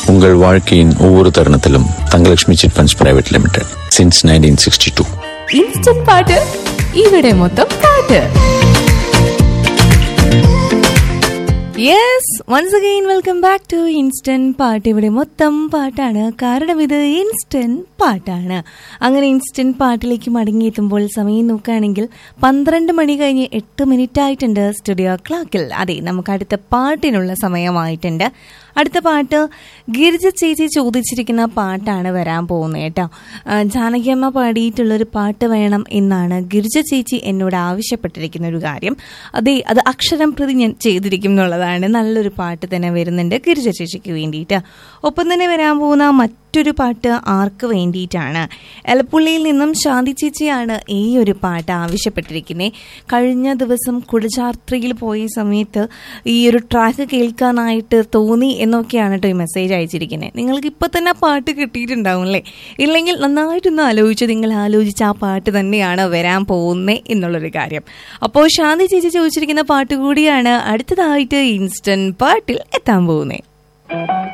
உங்கள் வாழ்க்கையின் ஒவ்வொரு தருணத்திலும் Thangalakshmi chit funds private limited since nineteen sixty two instant പാട്ട് ഇവിടെ മൊത്തം പാട്ട് yes once again welcome back to instant പാട്ട് ഇവിടെ മൊത്തം പാട്ടാണ് കാരണം ഇത് ഇൻസ്റ്റന്റ് പാട്ടാണ് അങ്ങനെ ഇൻസ്റ്റന്റ് പാട്ടിലേക്ക് മടങ്ങിയെത്തുമ്പോൾ സമയം നോക്കുകയാണെങ്കിൽ പന്ത്രണ്ട് മണി കഴിഞ്ഞ് എട്ട് മിനിറ്റ് ആയിട്ടുണ്ട് സ്റ്റുഡിയോ ക്ലാക്കിൽ അതെ നമുക്ക് അടുത്ത പാട്ടിനുള്ള സമയമായിട്ടുണ്ട് അടുത്ത പാട്ട് ഗിരിജ ചേച്ചി ചോദിച്ചിരിക്കുന്ന പാട്ടാണ് വരാൻ പോകുന്നത് കേട്ടോ ആ, ജാനകിയമ്മ പാടിയിട്ടുള്ളൊരു പാട്ട് വേണം എന്നാണ് ഗിരിജ ചേച്ചി എന്നോട് ആവശ്യപ്പെട്ടിരിക്കുന്ന ഒരു കാര്യം അതെ അത് അക്ഷരം പ്രതി ഞാൻ ചെയ്തിരിക്കും എന്നുള്ളതാണ് നല്ലൊരു പാട്ട് തന്നെ വരുന്നുണ്ട് ഗിരിജ ചേച്ചിക്ക് വേണ്ടിയിട്ട് ഒപ്പം തന്നെ വരാൻ പോകുന്ന മറ്റൊരു പാട്ട് ആർക്ക് വേണ്ടിയിട്ടാണ് എലപ്പുള്ളിയിൽ നിന്നും ശാന്തി ചേച്ചിയാണ് ഈ ഒരു പാട്ട് ആവശ്യപ്പെട്ടിരിക്കുന്നത് കഴിഞ്ഞ ദിവസം കുടജാത്രിയിൽ പോയ സമയത്ത് ഈ ഒരു ട്രാക്ക് കേൾക്കാനായിട്ട് തോന്നി എന്നൊക്കെയാണ് കേട്ടോ ഈ മെസ്സേജ് അയച്ചിരിക്കുന്നത് നിങ്ങൾക്ക് ഇപ്പൊ തന്നെ ആ പാട്ട് കിട്ടിയിട്ടുണ്ടാവും അല്ലേ ഇല്ലെങ്കിൽ നന്നായിട്ടൊന്ന് ആലോചിച്ച് നിങ്ങൾ ആലോചിച്ച് ആ പാട്ട് തന്നെയാണ് വരാൻ പോകുന്നത് എന്നുള്ളൊരു കാര്യം അപ്പോൾ ശാന്തി ചേച്ചി ചോദിച്ചിരിക്കുന്ന പാട്ട് കൂടിയാണ് അടുത്തതായിട്ട് ഇൻസ്റ്റന്റ് പാട്ടിൽ എത്താൻ പോകുന്നത്